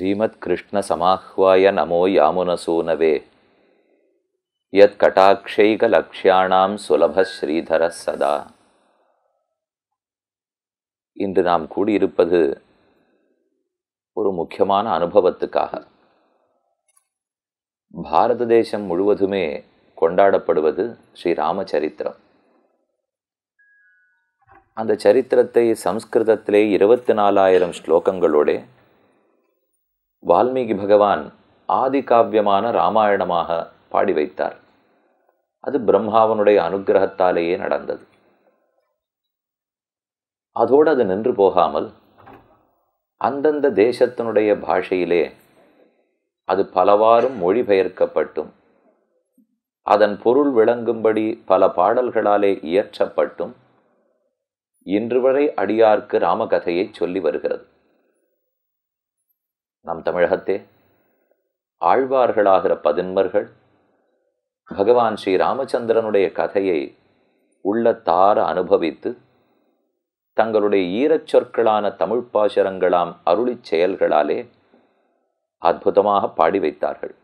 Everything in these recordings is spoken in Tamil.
श्रीमत्कृष्णसमाह्वाय नमो यामुनसूनवे यत्कटाक्षैकलक्ष्याणां சுலப ஸ்ரீதர சதா இன்று நாம் கூடியிருப்பது ஒரு முக்கியமான அனுபவத்துக்காக பாரத தேசம் முழுவதுமே கொண்டாடப்படுவது ஸ்ரீ ராமச்சரித்திரம் அந்த சரித்திரத்தை சம்ஸ்கிருதத்திலே இருபத்தி நாலாயிரம் ஸ்லோகங்களோட வால்மீகி பகவான் ஆதி காவியமான ராமாயணமாக பாடி வைத்தார் அது பிரம்மாவனுடைய அனுகிரகத்தாலேயே நடந்தது அதோடு அது நின்று போகாமல் அந்தந்த தேசத்தினுடைய பாஷையிலே அது பலவாறும் மொழிபெயர்க்கப்பட்டும் அதன் பொருள் விளங்கும்படி பல பாடல்களாலே இயற்றப்பட்டும் இன்று வரை அடியார்க்கு ராமகதையை சொல்லி வருகிறது நம் தமிழகத்தே ஆழ்வார்களாகிற பதின்மர்கள் பகவான் ஸ்ரீ ராமச்சந்திரனுடைய கதையை உள்ளத்தார அனுபவித்து தங்களுடைய ஈரச் சொற்களான தமிழ் பாசுரங்களாம் அருளிச் செயல்களாலே அற்புதமாக பாடி வைத்தார்கள்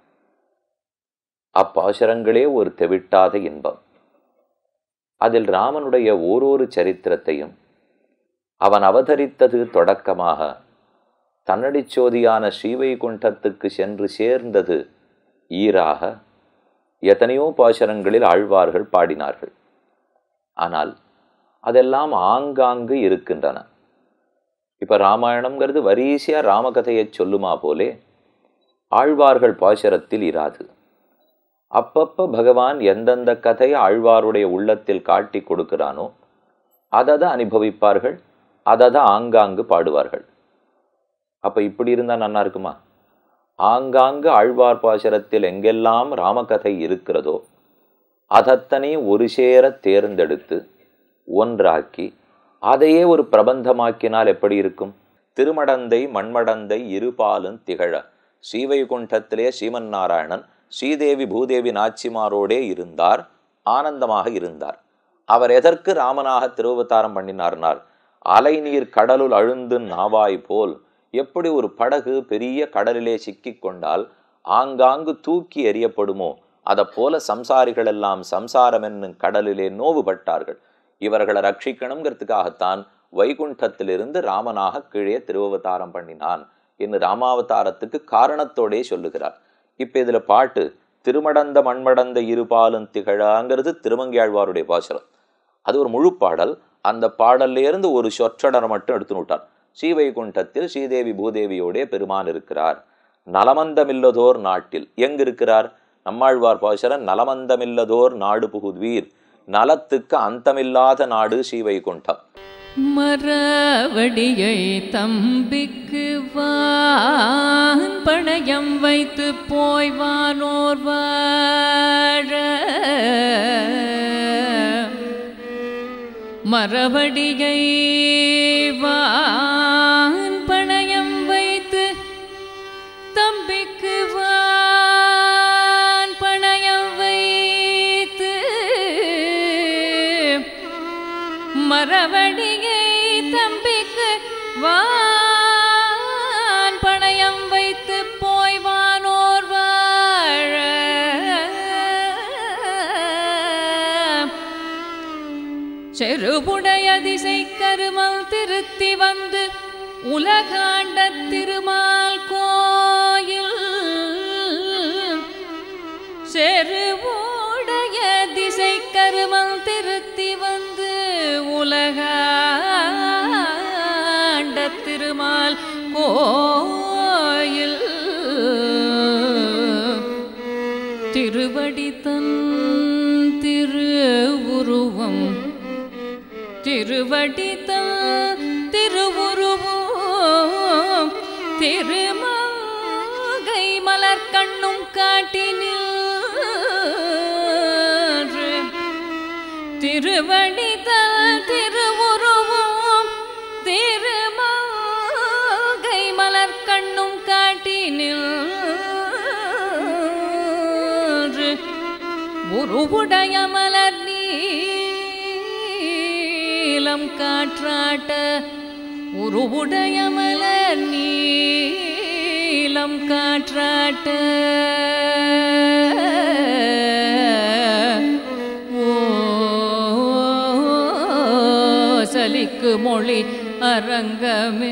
அப்பாசுரங்களே ஒரு தெவிட்டாத இன்பம் அதில் ராமனுடைய ஓரொரு சரித்திரத்தையும் அவன் அவதரித்தது தொடக்கமாக தன்னடிச்சோதியான ஸ்ரீவைகுண்டத்துக்கு சென்று சேர்ந்தது ஈராக எத்தனையோ பாசுரங்களில் ஆழ்வார்கள் பாடினார்கள் ஆனால் அதெல்லாம் ஆங்காங்கு இருக்கின்றன இப்போ ராமாயணம்ங்கிறது வரிசையாக ராமகதையை சொல்லுமா போலே ஆழ்வார்கள் பாசுரத்தில் இராது அப்பப்ப பகவான் எந்தெந்த கதையை ஆழ்வாருடைய உள்ளத்தில் காட்டி கொடுக்கிறானோ அதை தான் அனுபவிப்பார்கள் அதை தான் ஆங்காங்கு பாடுவார்கள் அப்போ இப்படி இருந்தால் நல்லா இருக்குமா ஆங்காங்கு ஆழ்வார் பாசுரத்தில் எங்கெல்லாம் ராமகதை இருக்கிறதோ அதத்தனை ஒரு சேர தேர்ந்தெடுத்து ஒன்றாக்கி அதையே ஒரு பிரபந்தமாக்கினால் எப்படி இருக்கும் திருமடந்தை மண்மடந்தை இருபாலும் திகழ ஸ்ரீவைகுண்டத்திலே ஸ்ரீமன் நாராயணன் ஸ்ரீதேவி பூதேவி நாச்சிமாரோடே இருந்தார் ஆனந்தமாக இருந்தார் அவர் எதற்கு ராமனாக திருவதாரம் பண்ணினார்னார் அலைநீர் கடலுள் அழுந்து நாவாய் போல் எப்படி ஒரு படகு பெரிய கடலிலே சிக்கி கொண்டால் ஆங்காங்கு தூக்கி எறியப்படுமோ அதை போல சம்சாரிகள் எல்லாம் சம்சாரம் என்னும் கடலிலே நோவுபட்டார்கள் இவர்களை ரட்சிக்கணுங்கிறதுக்காகத்தான் வைகுண்டத்திலிருந்து ராமனாக கீழே திருவவதாரம் பண்ணினான் என்று ராமாவதாரத்துக்கு காரணத்தோடே சொல்லுகிறார் இப்ப இதுல பாட்டு திருமடந்த மண்மடந்த இருபாலும் திகழாங்கிறது திருமங்கியாழ்வாருடைய பாசுரம் அது ஒரு முழு பாடல் அந்த பாடல்ல இருந்து ஒரு சொற்றடரை மட்டும் எடுத்து விட்டார் ஸ்ரீவைகுண்டத்தில் ஸ்ரீதேவி பூதேவியோடே பெருமான் இருக்கிறார் நலமந்தமில்லதோர் நாட்டில் எங்க இருக்கிறார் நம்மாழ்வார் பாசுரன் நலமந்தமில்லதோர் நாடு புகுதுவீர் நலத்துக்கு அந்தமில்லாத நாடு ஸ்ரீவைகுண்டம் மரவடியை தம்பிக்கு வான் பணயம் வைத்து போய் வானோர் வாழ மரவடியை வான் பணயம் வைத்து தம்பிக்கு வான் பணயம் வைத்து மரவடியை தம்பிக்கு வான் பணயம் வைத்து போய் வானோர் வாழ செருபுடைய திசை கருமல் திருத்தி வந்து உலகாண்ட திருமால் கோயில் செருவுடைய திசை கருமல் திருத்தி வந்து உலகாண்ட திருமால் கோயில் திருவடி தன் திருவுருவம் திருவடி தன் திருவுருவம் திருமகை மலர் கண்ணும் காட்டினில் திருவடி தன் திருவுருவம் திருமகை மலர் கண்ணும் காட்டினில் உருவுடைய மலர் நீலம் காற்றாட்ட உருவுடைய மலர் நீலம் நீலம் காற்றாட்ட ஓ சலிக்கு மொழி அரங்கமே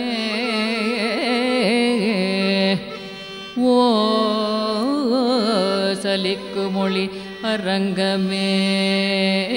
ஓ சலிக்கு மொழி அரங்கமே